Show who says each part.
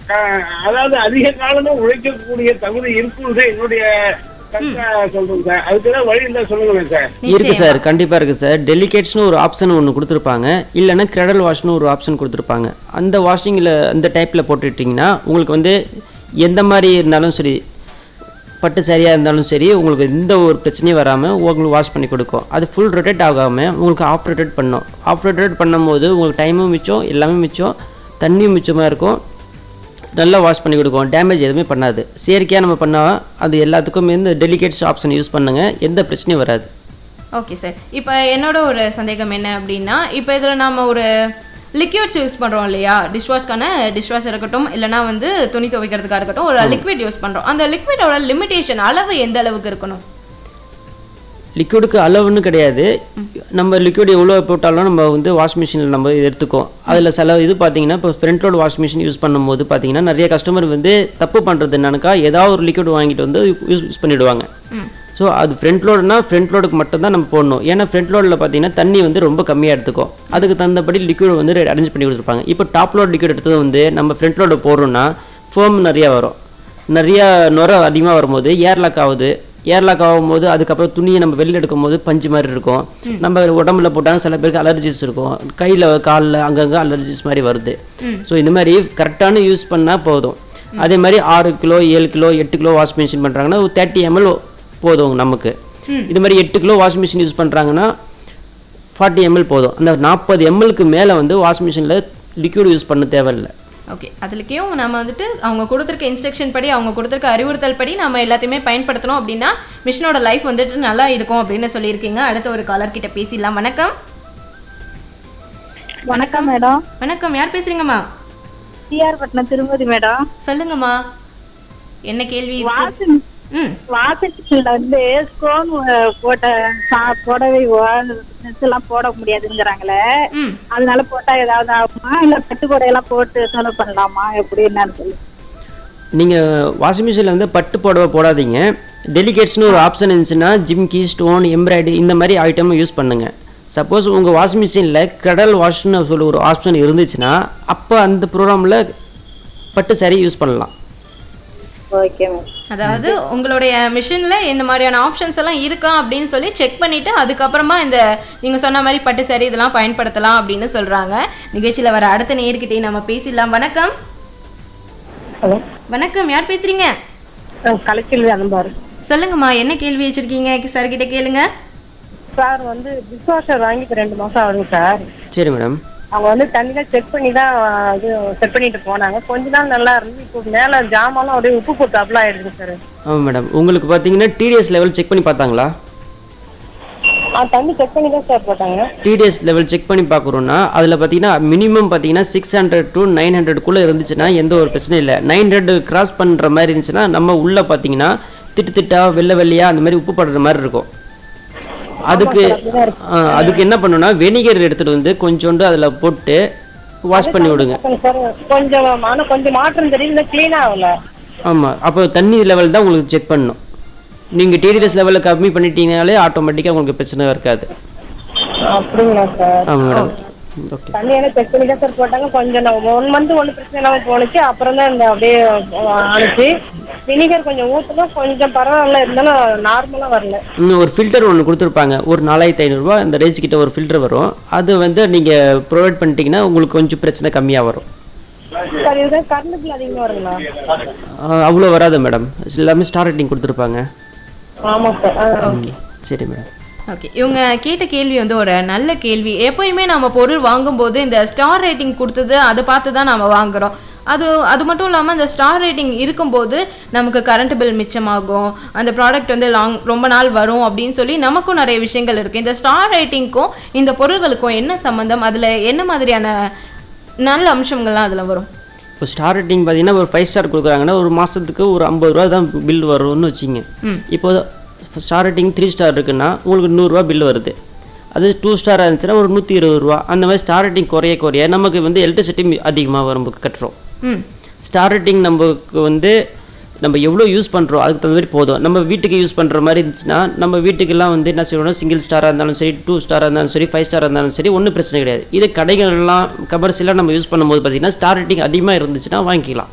Speaker 1: அஹ், அதாவது அதிக காலமும் உழைக்கக்கூடிய தகுதி இருக்குன்னு சார் என்னுடைய கருத்தா சொல்றேன் சார் அதுக்கு ஏதாவது வழி இருந்தா சொல்லுங்களேன் சார்
Speaker 2: இருக்கு
Speaker 3: நிச்சயமா.
Speaker 2: சார் கண்டிப்பாக இருக்குது சார் டெலிகேட்ஸ்னு ஒரு ஆப்ஷன் ஒன்று கொடுத்துருப்பாங்க இல்லைன்னா கிரெடல் வாஷ்னு ஒரு ஆப்ஷன் கொடுத்துருப்பாங்க அந்த வாஷிங்கில் அந்த டைப்பில் போட்டுட்டிங்கன்னா உங்களுக்கு வந்து எந்த மாதிரி இருந்தாலும் சரி பட்டு சரியாக இருந்தாலும் சரி உங்களுக்கு எந்த ஒரு பிரச்சனையும் வராமல் உங்களுக்கு வாஷ் பண்ணி கொடுக்கும் அது ஃபுல் ரொட்டேட் ஆகாமல் உங்களுக்கு ஆஃப் ரொட்டேட் பண்ணும் ஆஃப் ரொட்டேட் பண்ணும்போது உங்களுக்கு டைமும் மிச்சம் எல்லாமே மிச்சம் தண்ணியும் மிச்சமாக இருக்கும் நல்லா வாஷ் பண்ணி கொடுக்கும் டேமேஜ் எதுவுமே பண்ணாது செயற்கையாக நம்ம பண்ணால் அது எல்லாத்துக்கும் இந்த டெலிகேட்ஸ் ஆப்ஷன் யூஸ் பண்ணுங்கள் எந்த பிரச்சனையும் வராது
Speaker 3: ஓகே சார் இப்போ என்னோட ஒரு சந்தேகம் என்ன அப்படின்னா இப்போ இதில் நாம ஒரு லிக்விட்ஸ் யூஸ் பண்ணுறோம் இல்லையா டிஷ்வாஷ்க்கான டிஷ்வாஷ் இருக்கட்டும் இல்லைனா வந்து துணி துவைக்கிறதுக்காக இருக்கட்டும் ஒரு லிக்விட் யூஸ் பண்ணுறோம் அந்த லிக்விடோட லிமிடேஷன் அளவு எந்த அளவுக்கு இருக்கணும்
Speaker 2: லிக்விடுக்கு அளவுன்னு கிடையாது நம்ம லிக்விட் எவ்வளோ போட்டாலும் நம்ம வந்து வாஷ் மிஷினில் நம்ம எடுத்துக்கோம் அதில் சில இது பார்த்தீங்கன்னா இப்போ front load wash machine use பண்ணும்போது பார்த்தீங்கன்னா நிறைய கஸ்டமர் வந்து தப்பு பண்ணுறது என்னன்னாக்கா ஏதாவது ஒரு லிக்விட் வாங்கிட்டு வந்து யூஸ் யூஸ் பண்ணிவிடுவாங்க ஸோ அது ஃப்ரண்ட் லோடுனா ஃப்ரண்ட் லோடுக்கு மட்டும் தான் நம்ம போடணும் ஏன்னா ஃப்ரண்ட் லோடில் பார்த்தீங்கன்னா தண்ணி வந்து ரொம்ப கம்மியாக எடுத்துக்கும் அதுக்கு தகுந்தபடி லிக்விட் வந்து அரேஞ்ச் பண்ணி கொடுத்துருப்பாங்க இப்போ டாப் லோட் லிக்விட் எடுத்தது வந்து நம்ம ஃப்ரண்ட் லோடு போடுறோம்னா ஃபோம் நிறையா வரும் நிறையா நுர அதிகமாக வரும்போது ஏர்லாக் ஆகுது ஏர்லாக் ஆகும்போது அதுக்கப்புறம் துணியை நம்ம வெளில எடுக்கும் போது பஞ்சு மாதிரி இருக்கும் நம்ம உடம்புல போட்டாலும் சில பேருக்கு அலர்ஜிஸ் இருக்கும் கையில் காலில் அங்கங்கே அலர்ஜிஸ் மாதிரி வருது ஸோ இந்த மாதிரி கரெக்டான யூஸ் பண்ணால் போதும் அதே மாதிரி ஆறு கிலோ ஏழு கிலோ எட்டு கிலோ வாஷ் மிஷின் பண்ணுறாங்கன்னா ஒரு தேர்ட்டி எம்எல் போதும் நமக்கு இது மாதிரி எட்டு கிலோ வாஷ் மிஷின் யூஸ் பண்ணுறாங்கன்னா ஃபார்ட்டி எம்எல் போதும் அந்த நாற்பது எம்எல்க்கு மேலே வந்து வாஷ் மிஷினில் லிக்விட் யூஸ் பண்ண தேவையில்லை
Speaker 3: ஓகே அதுலக்கையும் நம்ம வந்துட்டு அவங்க கொடுத்துருக்க இன்ஸ்ட்ரக்ஷன் படி அவங்க கொடுத்துருக்க அறிவுறுத்தல் படி நம்ம எல்லாத்தையுமே பயன்படுத்தணும் அப்படின்னா மிஷினோட லைஃப் வந்துட்டு நல்லா இருக்கும் அப்படின்னு சொல்லியிருக்கீங்க அடுத்த ஒரு காலர் கிட்ட பேசிடலாம் வணக்கம்
Speaker 4: வணக்கம் மேடம்
Speaker 3: வணக்கம் யார் பேசுறீங்கம்மா
Speaker 4: டிஆர் பட்டினம் திருமதி மேடம்
Speaker 3: சொல்லுங்கம்மா என்ன கேள்வி இருக்கு?
Speaker 4: வாஷிங்
Speaker 3: ம்
Speaker 4: வாஷிங் மிஷின்ல வந்து ஸ்டோன் போட்ட சா- புடவை ட்ரெஸ் எல்லாம் போட முடியாதுங்கிறாங்களே
Speaker 3: ம்
Speaker 4: அதனால போட்டா ஏதாவது ஆகுமா இல்ல பட்டுக்கூடை எல்லாம் போட்டு செலவு பண்ணலாமா எப்படி என்னன்னு சொல்லி
Speaker 2: நீங்கள் வாஷிங் மிஷினில் வந்து பட்டு புடவை போடாதீங்க டெலிகேட்ஸ்னு ஒரு ஆப்ஷன் இருந்துச்சுன்னா ஜிம்கி ஸ்டோன் எம்ப்ராய்டரி இந்த மாதிரி ஐட்டம் யூஸ் பண்ணுங்கள் சப்போஸ் உங்கள் வாஷிங் மிஷினில் கடல் வாஷ்னு சொல்லி ஒரு ஆப்ஷன் இருந்துச்சுன்னா அப்போ அந்த ப்ரோக்ராமில் பட்டு சரி யூஸ் பண்ணலாம்
Speaker 4: ஓகே மேம்
Speaker 3: அதாவது உங்களுடைய மிஷினில் இந்த மாதிரியான ஆப்ஷன்ஸ் எல்லாம் இருக்கா அப்படின்னு சொல்லி செக் பண்ணிட்டு அதுக்கப்புறமா இந்த நீங்கள் சொன்ன மாதிரி பட்டு சரி இதெல்லாம் பயன்படுத்தலாம் அப்படின்னு சொல்கிறாங்க நிகழ்ச்சியில் வர அடுத்த நேர்கிட்டே நம்ம பேசிடலாம் வணக்கம்
Speaker 4: ஹலோ
Speaker 3: வணக்கம் யார் பேசுறீங்க
Speaker 4: கலைச்செல்வி அனுபாரு
Speaker 3: சொல்லுங்கம்மா என்ன கேள்வி வச்சிருக்கீங்க சார் கிட்ட கேளுங்க
Speaker 4: சார் வந்து டிஷ் வாஷர் வாங்கி இப்ப ரெண்டு மாசம் ஆகுதுங்க சார்
Speaker 2: சரி மேடம்
Speaker 4: அவங்க வந்து தண்ணிலாம் செக் பண்ணி தான் இது செட் பண்ணிட்டு போனாங்க கொஞ்ச நாள் நல்லா இருந்து இப்போ மேல ஜாமான்லாம் அப்படியே உப்பு போட்டு அப்ளை ஆயிடுது சார்
Speaker 2: ஆமாம் மேடம் உங்களுக்கு பார்த்தீங்கன்னா டிடிஎஸ் லெவல் செக் பண்ணி பார்த்தாங்களா
Speaker 4: ஆ தண்ணி செக் பண்ணி தான் சார் போட்டாங்க
Speaker 2: டிடிஎஸ் லெவல் செக் பண்ணி பார்க்குறோன்னா அதில் பார்த்தீங்கன்னா மினிமம் பார்த்தீங்கன்னா சிக்ஸ் ஹண்ட்ரட் டு நைன் ஹண்ட்ரட்குள்ளே இருந்துச்சுன்னா எந்த ஒரு பிரச்சனையும் இல்லை நைன் ஹண்ட்ரட் கிராஸ் பண்ணுற மாதிரி இருந்துச்சுன்னா நம்ம உள்ளே பார்த்தீங்கன்னா திட்டு திட்டா வெள்ளை வெள்ளையாக அந்த மாதிரி உப்பு படுற மாதிரி இருக்கும் அதுக்கு ஆ, அதுக்கு என்ன பண்ணணும்னா வெனிகர் எடுத்துகிட்டு வந்து கொஞ்சோண்டு அதில் போட்டு வாஷ் பண்ணி விடுங்க
Speaker 4: சார் கொஞ்சம் ஆனா கொஞ்சம் மாற்றம் தெரியல கிளீன் ஆகல
Speaker 2: ஆமாம் அப்போ தண்ணி லெவல் தான் உங்களுக்கு செக் பண்ணணும் நீங்கள் டிடிஎஸ் லெவலில் கம்மி பண்ணிட்டீங்கனாலே ஆட்டோமேட்டிக்காக உங்களுக்கு பிரச்சனை இருக்காது
Speaker 4: அப்படிங்களா சார்
Speaker 2: ஆமாம் மேடம் ஓகே
Speaker 4: தண்ணி எல்லாம் செக் பண்ணி தான் சார் போட்டாங்க கொஞ்சம் ஒன் மந்த் ஒன்றும் பிரச்சனை இல்லாம போனுச்சு அப்புறம் தான் இந்த அப்படியே ஆணுச்சு வினிகர் கொஞ்சம் ஊற்றணும் கொஞ்சம் பரவாயில்ல இருந்தாலும் நார்மலா வரல
Speaker 2: இன்னும் ஒரு ஃபில்டர் ஒன்று கொடுத்துருப்பாங்க ஒரு நாலாயிரத்தி ஐநூறுரூவா இந்த ரேஞ்ச் கிட்ட ஒரு ஃபில்டர் வரும் அது வந்து நீங்கள் ப்ரொவைட் பண்ணிட்டீங்கன்னா உங்களுக்கு கொஞ்சம் பிரச்சனை கம்மியாக வரும்
Speaker 4: சார் இதுதான் கரண்ட் பில் அதிகமா வருங்களா
Speaker 2: ஆஹ் அவ்வளோ வராது மேடம் எல்லாமே ஸ்டார் ரேட்டிங் கொடுத்துருப்பாங்க
Speaker 4: ஆமா சார் ஆ.
Speaker 3: ஓகே
Speaker 2: சரி மேடம்
Speaker 3: ஓகே இவங்க கேட்ட கேள்வி வந்து ஒரு நல்ல கேள்வி எப்பயுமே நம்ம பொருள் வாங்கும்போது இந்த ஸ்டார் ரேட்டிங் கொடுத்தது அதை பார்த்து தான் நம்ம வாங்குறோம் அது அது மட்டும் இல்லாமல் இந்த ஸ்டார் ரேட்டிங் இருக்கும்போது நமக்கு கரண்ட் பில் மிச்சமாகும் அந்த ப்ராடக்ட் வந்து லாங் ரொம்ப நாள் வரும் அப்படின்னு சொல்லி நமக்கும் நிறைய விஷயங்கள் இருக்குது இந்த ஸ்டார் ரேட்டிங்க்கும் இந்த பொருள்களுக்கும் என்ன சம்மந்தம் அதில் என்ன மாதிரியான நல்ல அம்சங்கள்லாம் அதில் வரும்
Speaker 2: இப்போ ஸ்டார் ரேட்டிங் பார்த்தீங்கன்னா ஒரு ஃபைவ் ஸ்டார் கொடுக்குறாங்கன்னா ஒரு மாதத்துக்கு ஒரு ஐம்பது ரூபா தான் பில் வரும்னு வச்சுங்க இப்போ ஸ்டார் ரேட்டிங் த்ரீ ஸ்டார் இருக்குன்னா உங்களுக்கு நூறுரூவா பில் வருது அது டூ ஸ்டார் இருந்துச்சுன்னா ஒரு நூற்றி இருபது ரூபா அந்த மாதிரி ஸ்டார் ரேட்டிங் குறைய குறைய நமக்கு வந்து எலக்ட்ரிசிட்டி அதிகமாக வரும் நமக்கு கட்டுறோம்
Speaker 3: ம்
Speaker 2: ஸ்டார் ரேட்டிங் நமக்கு வந்து நம்ம எவ்வளோ யூஸ் பண்ணுறோம் அதுக்கு தகுந்த மாதிரி போதும் நம்ம வீட்டுக்கு யூஸ் பண்ணுற மாதிரி இருந்துச்சுன்னா நம்ம வீட்டுக்கெல்லாம் வந்து என்ன செய்யணும் சிங்கிள் ஸ்டாராக இருந்தாலும் சரி டூ ஸ்டாராக இருந்தாலும் சரி ஃபைவ் ஸ்டாராக இருந்தாலும் சரி ஒன்றும் பிரச்சனை கிடையாது இது கடைகள்லாம் கமர்ஷியலாக நம்ம யூஸ் பண்ணும்போது பார்த்தீங்கன்னா ஸ்டார் ரேட்டிங் அதிகமாக இருந்துச்சுன்னா வாங்கிக்கலாம்